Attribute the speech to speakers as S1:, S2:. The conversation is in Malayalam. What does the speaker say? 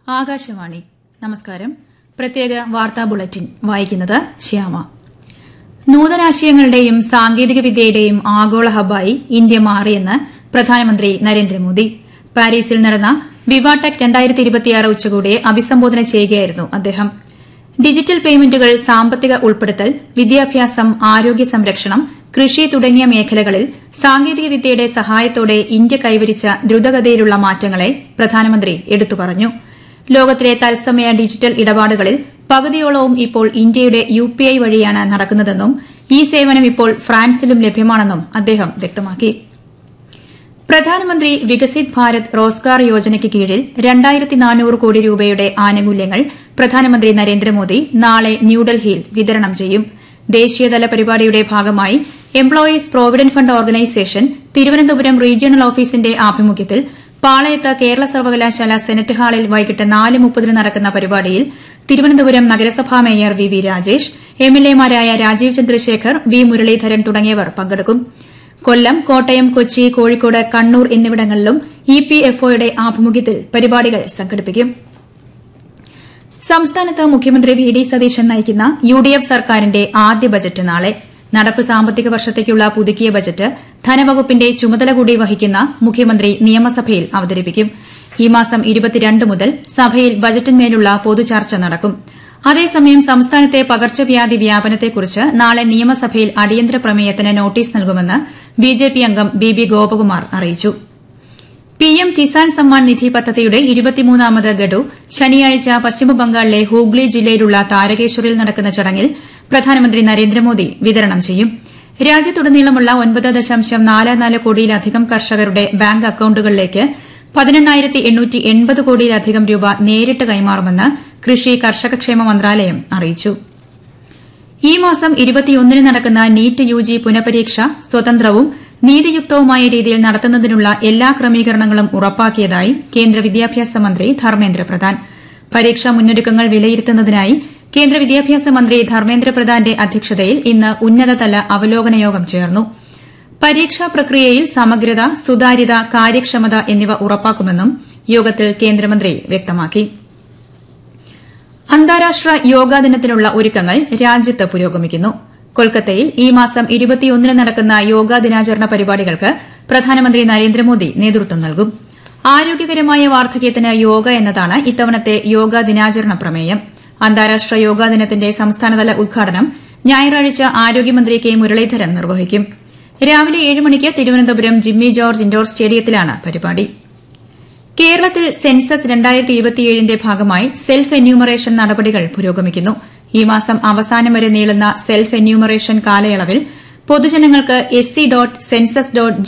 S1: ആകാശവാണി നമസ്കാരം പ്രത്യേക വാർത്താ ബുള്ളറ്റിൻ വായിക്കുന്നത് ശ്യാമ നൂതനാശയങ്ങളുടെയും സാങ്കേതിക വിദ്യയുടെയും ആഗോള ഹബ്ബായി ഇന്ത്യ മാറിയെന്ന് പ്രധാനമന്ത്രി നരേന്ദ്രമോദി പാരീസിൽ നടന്ന വിവാടെക് ഉച്ചകോടിയെ അഭിസംബോധന ചെയ്യുകയായിരുന്നു അദ്ദേഹം ഡിജിറ്റൽ പേയ്മെന്റുകൾ സാമ്പത്തിക ഉൾപ്പെടുത്തൽ വിദ്യാഭ്യാസം ആരോഗ്യ സംരക്ഷണം കൃഷി തുടങ്ങിയ മേഖലകളിൽ സാങ്കേതിക വിദ്യയുടെ സഹായത്തോടെ ഇന്ത്യ കൈവരിച്ച ദ്രുതഗതിയിലുള്ള മാറ്റങ്ങളെ പ്രധാനമന്ത്രി എടുത്തു പറഞ്ഞു ലോകത്തിലെ തത്സമയ ഡിജിറ്റൽ ഇടപാടുകളിൽ പകുതിയോളവും ഇപ്പോൾ ഇന്ത്യയുടെ യുപിഐ വഴിയാണ് നടക്കുന്നതെന്നും ഈ സേവനം ഇപ്പോൾ ഫ്രാൻസിലും ലഭ്യമാണെന്നും അദ്ദേഹം വ്യക്തമാക്കി പ്രധാനമന്ത്രി വികസിത് ഭാരത് റോസ്ഗാർ യോജനയ്ക്ക് കീഴിൽ രണ്ടായിരത്തി നാനൂറ് കോടി രൂപയുടെ ആനുകൂല്യങ്ങൾ പ്രധാനമന്ത്രി നരേന്ദ്രമോദി നാളെ ന്യൂഡൽഹിയിൽ വിതരണം ചെയ്യും ദേശീയതല പരിപാടിയുടെ ഭാഗമായി employees provident fund organisation Thiruvananthapuram regional ഓഫീസിന്റെ ആഭിമുഖ്യത്തിൽ പാളയത്ത് കേരള സർവകലാശാല സെനറ്റ് ഹാളിൽ വൈകിട്ട് നാല് മുപ്പതിന് നടക്കുന്ന പരിപാടിയിൽ തിരുവനന്തപുരം നഗരസഭാ മേയർ വി വി രാജേഷ് എംഎൽഎമാരായ രാജീവ് ചന്ദ്രശേഖർ വി മുരളീധരൻ തുടങ്ങിയവർ പങ്കെടുക്കും കൊല്ലം കോട്ടയം കൊച്ചി കോഴിക്കോട് കണ്ണൂർ എന്നിവിടങ്ങളിലും ഇപിഎഫ്ഒയുടെ ആഭിമുഖ്യത്തിൽ പരിപാടികൾ സംഘടിപ്പിക്കും സംസ്ഥാനത്ത് മുഖ്യമന്ത്രി വി ഡി സതീശൻ നയിക്കുന്ന യുഡിഎഫ് സർക്കാരിന്റെ ആദ്യ ബജറ്റ് നാളെ നടപ്പ് സാമ്പത്തിക വർഷത്തേക്കുള്ള പുതുക്കിയ ബജറ്റ് ധനവകുപ്പിന്റെ ചുമതല കൂടി വഹിക്കുന്ന മുഖ്യമന്ത്രി നിയമസഭയിൽ അവതരിപ്പിക്കും ഈ മാസം മുതൽ സഭയിൽ ബജറ്റിന്മേലുള്ള പൊതുചർച്ച നടക്കും അതേസമയം സംസ്ഥാനത്തെ പകർച്ചവ്യാധി വ്യാപനത്തെക്കുറിച്ച് നാളെ നിയമസഭയിൽ അടിയന്തര പ്രമേയത്തിന് നോട്ടീസ് നൽകുമെന്ന് ബിജെപി അംഗം ബി ബി ഗോപകുമാർ അറിയിച്ചു പിഎം കിസാൻ സമ്മാൻ നിധി പദ്ധതിയുടെ ഇരുപത്തിമൂന്നാമത് ഗഡു ശനിയാഴ്ച പശ്ചിമബംഗാളിലെ ഹൂഗ്ലി ജില്ലയിലുള്ള താരകേശ്വറിൽ നടക്കുന്ന ചടങ്ങിൽ പ്രധാനമന്ത്രി നരേന്ദ്രമോദി വിതരണം ചെയ്യും രാജ്യത്തുടനീളമുള്ള ഒൻപത് ദശാംശം നാല് നാല് കോടിയിലധികം കർഷകരുടെ ബാങ്ക് അക്കൌണ്ടുകളിലേക്ക് പതിനെണ്ണായിരത്തി എണ്ണൂറ്റി എൺപത് കോടിയിലധികം രൂപ നേരിട്ട് കൈമാറുമെന്ന് കൃഷി കർഷകക്ഷേമ മന്ത്രാലയം അറിയിച്ചു ഈ മാസം ഇരുപത്തിയൊന്നിന് നടക്കുന്ന നീറ്റ് യുജി പുനഃപരീക്ഷ സ്വതന്ത്രവും നീതിയുക്തവുമായ രീതിയിൽ നടത്തുന്നതിനുള്ള എല്ലാ ക്രമീകരണങ്ങളും ഉറപ്പാക്കിയതായി കേന്ദ്ര വിദ്യാഭ്യാസ മന്ത്രി ധർമ്മേന്ദ്ര പ്രധാൻ പരീക്ഷാ മുന്നൊരുക്കങ്ങൾ വിലയിരുത്തുന്നതിനായി കേന്ദ്ര വിദ്യാഭ്യാസ മന്ത്രി ധർമ്മേന്ദ്ര പ്രധാന്റെ അധ്യക്ഷതയിൽ ഇന്ന് ഉന്നതതല അവലോകന യോഗം ചേർന്നു പരീക്ഷാ പ്രക്രിയയിൽ സമഗ്രത സുതാര്യത കാര്യക്ഷമത എന്നിവ ഉറപ്പാക്കുമെന്നും യോഗത്തിൽ കേന്ദ്രമന്ത്രി വ്യക്തമാക്കി അന്താരാഷ്ട്ര യോഗാ ദിനത്തിനുള്ള ഒരുക്കങ്ങൾ രാജ്യത്ത് പുരോഗമിക്കുന്നു കൊൽക്കത്തയിൽ ഈ മാസം ഇരുപത്തിയൊന്നിന് നടക്കുന്ന യോഗാ ദിനാചരണ പരിപാടികൾക്ക് പ്രധാനമന്ത്രി നരേന്ദ്രമോദി നേതൃത്വം നൽകും ആരോഗ്യകരമായ വാർദ്ധക്യത്തിന് യോഗ എന്നതാണ് ഇത്തവണത്തെ യോഗാ ദിനാചരണ പ്രമേയം അന്താരാഷ്ട്ര യോഗാ ദിനത്തിന്റെ സംസ്ഥാനതല ഉദ്ഘാടനം ഞായറാഴ്ച ആരോഗ്യമന്ത്രി കെ മുരളീധരൻ നിർവഹിക്കും രാവിലെ ഏഴ് മണിക്ക് തിരുവനന്തപുരം ജിമ്മി ജോർജ് ഇൻഡോർ സ്റ്റേഡിയത്തിലാണ് പരിപാടി കേരളത്തിൽ സെൻസസ് ന്റെ ഭാഗമായി സെൽഫ് എന്യൂമറേഷൻ നടപടികൾ പുരോഗമിക്കുന്നു ഈ മാസം അവസാനം വരെ നീളുന്ന സെൽഫ് എന്യൂമറേഷൻ കാലയളവിൽ പൊതുജനങ്ങൾക്ക് S C dot census dot